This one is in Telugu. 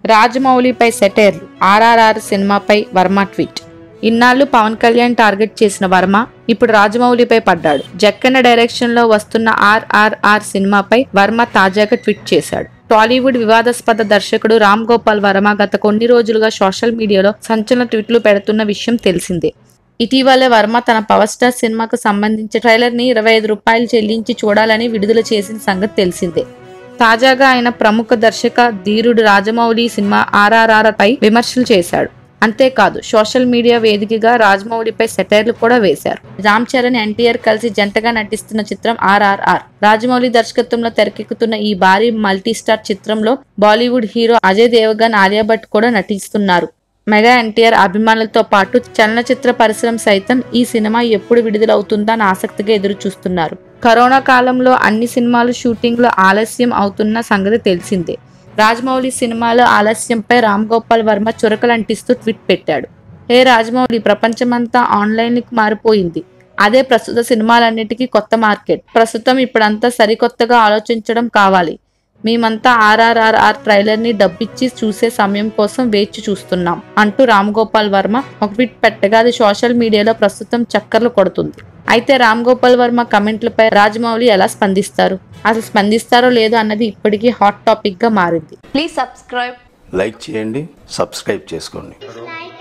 రాజమౌళిపై సెటైర్లు ఆర్ఆర్ఆర్ సినిమాపై వర్మ ట్వీట్ ఇన్నాళ్లు పవన్ కళ్యాణ్ టార్గెట్ చేసిన వర్మ ఇప్పుడు రాజమౌళిపై పడ్డాడు జక్కన్న డైరెక్షన్ లో వస్తున్న ఆర్ఆర్ఆర్ సినిమాపై వర్మ తాజాగా ట్వీట్ చేశాడు టాలీవుడ్ వివాదాస్పద దర్శకుడు రామ్ గోపాల్ వర్మ గత కొన్ని రోజులుగా సోషల్ మీడియాలో సంచలన ట్వీట్లు పెడుతున్న విషయం తెలిసిందే ఇటీవలే వర్మ తన పవర్ స్టార్ సినిమాకు సంబంధించిన ట్రైలర్ ని ఇరవై ఐదు రూపాయలు చెల్లించి చూడాలని విడుదల చేసిన సంగతి తెలిసిందే తాజాగా ఆయన ప్రముఖ దర్శక ధీరుడు రాజమౌళి సినిమా ఆర్ఆర్ఆర్ పై విమర్శలు చేశాడు అంతేకాదు సోషల్ మీడియా వేదికగా రాజమౌళిపై సెటైర్లు కూడా వేశారు రామ్ చరణ్ ఎన్టీఆర్ కలిసి జంటగా నటిస్తున్న చిత్రం ఆర్ఆర్ఆర్ రాజమౌళి దర్శకత్వంలో తెరకెక్కుతున్న ఈ భారీ మల్టీ స్టార్ చిత్రంలో బాలీవుడ్ హీరో అజయ్ దేవగన్ ఆలియా భట్ కూడా నటిస్తున్నారు మెగా ఎన్టీఆర్ అభిమానులతో పాటు చలనచిత్ర పరిశ్రమ సైతం ఈ సినిమా ఎప్పుడు విడుదలవుతుందా అని ఆసక్తిగా ఎదురు చూస్తున్నారు కరోనా కాలంలో అన్ని సినిమాలు షూటింగ్లో ఆలస్యం అవుతున్న సంగతి తెలిసిందే రాజమౌళి సినిమాల ఆలస్యంపై రామ్ గోపాల్ వర్మ చురకలంటిస్తూ ట్వీట్ పెట్టాడు హే రాజమౌళి ప్రపంచమంతా ఆన్లైన్కి మారిపోయింది అదే ప్రస్తుత సినిమాలన్నిటికీ కొత్త మార్కెట్ ప్రస్తుతం ఇప్పుడంతా సరికొత్తగా ఆలోచించడం కావాలి మేమంతా ఆర్ఆర్ఆర్ఆర్ ట్రైలర్ ని డబ్బిచ్చి చూసే సమయం కోసం వేచి చూస్తున్నాం అంటూ రామ్ గోపాల్ వర్మ ఒక ట్వీట్ పెట్టగా అది సోషల్ మీడియాలో ప్రస్తుతం చక్కర్లు కొడుతుంది అయితే రామ్ గోపాల్ వర్మ కమెంట్లపై రాజమౌళి ఎలా స్పందిస్తారు అసలు స్పందిస్తారో లేదో అన్నది ఇప్పటికీ హాట్ టాపిక్ గా మారింది Please subscribe లైక్ చేయండి సబ్స్క్రైబ్ చేసుకోండి like